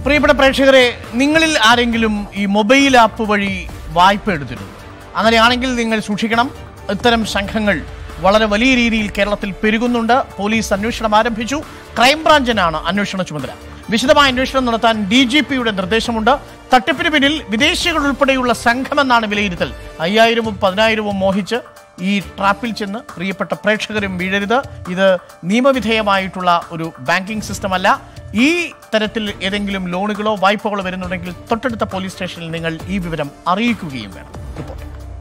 പ്രിയപ്പെട്ട പ്രേക്ഷകരെ നിങ്ങളിൽ ആരെങ്കിലും ഈ മൊബൈൽ ആപ്പ് വഴി വായ്പ എടുത്തിട്ടുണ്ട് അങ്ങനെയാണെങ്കിൽ നിങ്ങൾ സൂക്ഷിക്കണം ഇത്തരം സംഘങ്ങൾ വളരെ വലിയ രീതിയിൽ കേരളത്തിൽ പെരുകുന്നുണ്ട് പോലീസ് അന്വേഷണം ആരംഭിച്ചു ക്രൈംബ്രാഞ്ചിനാണ് അന്വേഷണ ചുമതല വിശദമായ അന്വേഷണം നടത്താൻ ഡി ജി പിയുടെ നിർദ്ദേശമുണ്ട് തട്ടിപ്പിന് പിന്നിൽ വിദേശികൾ ഉൾപ്പെടെയുള്ള സംഘമെന്നാണ് വിലയിരുത്തൽ അയ്യായിരവും പതിനായിരവും മോഹിച്ച് ഈ ട്രാപ്പിൽ ചെന്ന് പ്രിയപ്പെട്ട പ്രേക്ഷകരും വീഴരുത് ഇത് നിയമവിധേയമായിട്ടുള്ള ഒരു ബാങ്കിംഗ് സിസ്റ്റം അല്ല ഈ തരത്തിൽ ഏതെങ്കിലും ലോണുകളോ വായ്പകളോ വരുന്നുണ്ടെങ്കിൽ തൊട്ടടുത്ത പോലീസ് സ്റ്റേഷനിൽ നിങ്ങൾ ഈ വിവരം അറിയിക്കുകയും വേണം റിപ്പോർട്ട്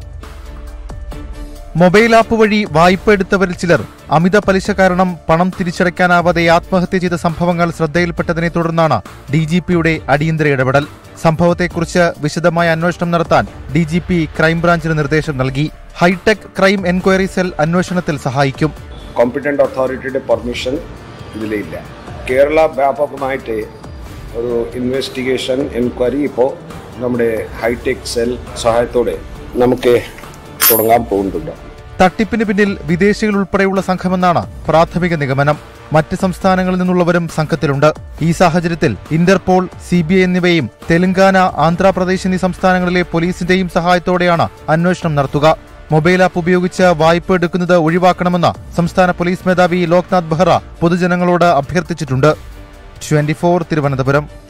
മൊബൈൽ ആപ്പ് വഴി വായ്പ എടുത്തവരിൽ ചിലർ അമിത പലിശ കാരണം പണം തിരിച്ചടയ്ക്കാനാവാതെ ആത്മഹത്യ ചെയ്ത സംഭവങ്ങൾ ശ്രദ്ധയിൽപ്പെട്ടതിനെ തുടർന്നാണ് ഡി ജി പിയുടെ അടിയന്തര ഇടപെടൽ സംഭവത്തെക്കുറിച്ച് വിശദമായ അന്വേഷണം നടത്താൻ ഡി ജി പി ക്രൈംബ്രാഞ്ചിന് നിർദ്ദേശം നൽകി ഹൈടെക് ക്രൈം എൻക്വയറി സെൽ അന്വേഷണത്തിൽ സഹായിക്കും കോമ്പിറ്റന്റ് അതോറിറ്റിയുടെ പെർമിഷൻ ഇതിലില്ല കേരള വ്യാപകമായിട്ട് ഒരു ഇൻവെസ്റ്റിഗേഷൻ എൻക്വയറി ഇപ്പോൾ നമ്മുടെ ഹൈടെക് സെൽ സഹായത്തോടെ നമുക്ക് തുടങ്ങാൻ പോകുന്നുണ്ട് തട്ടിപ്പിന് പിന്നിൽ വിദേശികൾ ഉൾപ്പെടെയുള്ള സംഘമെന്നാണ് പ്രാഥമിക നിഗമനം മറ്റ് സംസ്ഥാനങ്ങളിൽ നിന്നുള്ളവരും സംഘത്തിലുണ്ട് ഈ സാഹചര്യത്തിൽ ഇന്റർപോൾ സി ബി ഐ എന്നിവയും തെലങ്കാന ആന്ധ്രാപ്രദേശ് എന്നീ സംസ്ഥാനങ്ങളിലെ പോലീസിന്റെയും സഹായത്തോടെയാണ് അന്വേഷണം നടത്തുക മൊബൈൽ ആപ്പ് ഉപയോഗിച്ച് വായ്പ എടുക്കുന്നത് ഒഴിവാക്കണമെന്ന് സംസ്ഥാന പോലീസ് മേധാവി ലോക്നാഥ് ബെഹ്റ പൊതുജനങ്ങളോട് അഭ്യർത്ഥിച്ചിട്ടുണ്ട് ട്വന്റി തിരുവനന്തപുരം